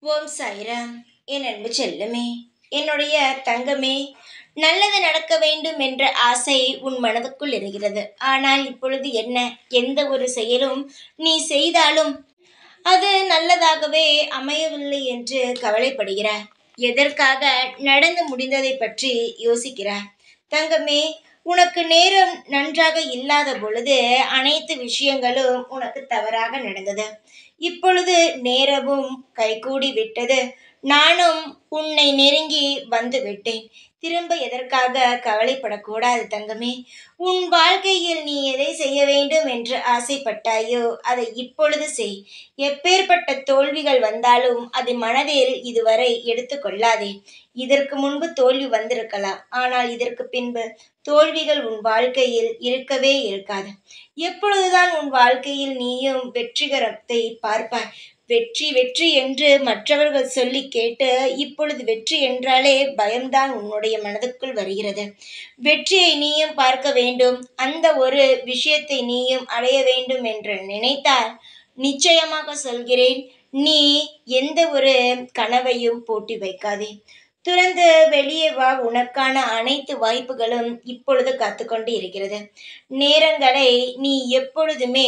ஓம் சாய்ராம் என் அன்பு செல்லமே என்னுடைய தங்கமே நல்லது நடக்க வேண்டும் என்ற ஆசை உன் மனதுக்குள் இருக்கிறது ஆனால் இப்பொழுது என்ன எந்த ஒரு செயலும் நீ செய்தாலும் அது நல்லதாகவே அமையவில்லை என்று கவலைப்படுகிறாய் எதற்காக நடந்து முடிந்ததை பற்றி யோசிக்கிறாய் தங்கமே உனக்கு நேரம் நன்றாக இல்லாத பொழுது அனைத்து விஷயங்களும் உனக்கு தவறாக நடந்தது இப்பொழுது நேரமும் கைகூடி விட்டது நானும் உன்னை நெருங்கி வந்து விட்டேன் திரும்ப எதற்காக கவலைப்படக்கூடாது தங்கமே உன் வாழ்க்கையில் நீ எதை செய்ய வேண்டும் என்று ஆசைப்பட்டாயோ அதை இப்பொழுது செய் எப்பேற்பட்ட தோல்விகள் வந்தாலும் அதை மனதில் இதுவரை எடுத்துக்கொள்ளாதே இதற்கு முன்பு தோல்வி வந்திருக்கலாம் ஆனால் இதற்கு பின்பு தோல்விகள் உன் வாழ்க்கையில் இருக்கவே இருக்காது எப்பொழுதுதான் உன் வாழ்க்கையில் நீயும் வெற்றிகரத்தை பார்ப்பாய் வெற்றி வெற்றி என்று மற்றவர்கள் சொல்லி கேட்டு இப்பொழுது வெற்றி என்றாலே பயம்தான் உன்னுடைய மனதுக்குள் வருகிறது வெற்றியை நீயும் பார்க்க வேண்டும் அந்த ஒரு விஷயத்தை நீயும் அடைய வேண்டும் என்று நினைத்தால் நிச்சயமாக சொல்கிறேன் நீ எந்த ஒரு கனவையும் போட்டி வைக்காதே துறந்து வெளியே வா உனக்கான அனைத்து வாய்ப்புகளும் இப்பொழுது காத்துக்கொண்டு இருக்கிறது நேரங்களை நீ எப்பொழுதுமே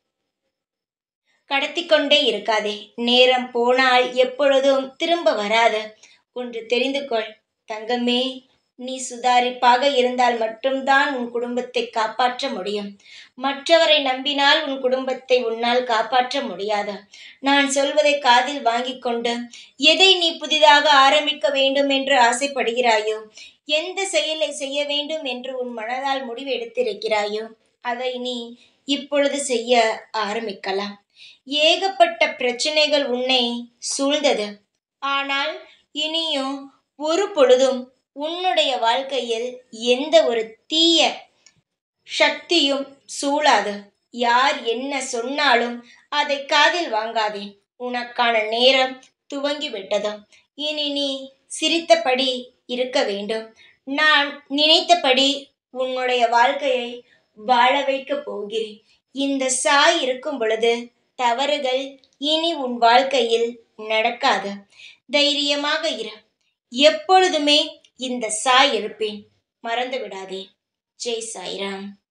கடத்தி கொண்டே இருக்காதே நேரம் போனால் எப்பொழுதும் திரும்ப வராது ஒன்று தெரிந்து கொள் தங்கமே நீ சுதாரிப்பாக இருந்தால் மட்டும்தான் உன் குடும்பத்தை காப்பாற்ற முடியும் மற்றவரை நம்பினால் உன் குடும்பத்தை உன்னால் காப்பாற்ற முடியாது நான் சொல்வதை காதில் வாங்கிக் கொண்டு எதை நீ புதிதாக ஆரம்பிக்க வேண்டும் என்று ஆசைப்படுகிறாயோ எந்த செயலை செய்ய வேண்டும் என்று உன் மனதால் முடிவு எடுத்திருக்கிறாயோ அதை நீ இப்பொழுது செய்ய ஆரம்பிக்கலாம் ஏகப்பட்ட பிரச்சனைகள் உன்னை சூழ்ந்தது ஆனால் இனியும் ஒரு பொழுதும் உன்னுடைய வாழ்க்கையில் எந்த ஒரு தீய சக்தியும் சூழாது யார் என்ன சொன்னாலும் அதை காதில் வாங்காதே உனக்கான நேரம் துவங்கி விட்டது இனி நீ சிரித்தபடி இருக்க வேண்டும் நான் நினைத்தபடி உன்னுடைய வாழ்க்கையை வாழ வைக்கப் போகிறேன் இந்த சாய் இருக்கும் பொழுது தவறுகள் இனி உன் வாழ்க்கையில் நடக்காது தைரியமாக இரு எப்பொழுதுமே இந்த சாய் இருப்பேன் மறந்து விடாதே ஜெய் சாய்ராம்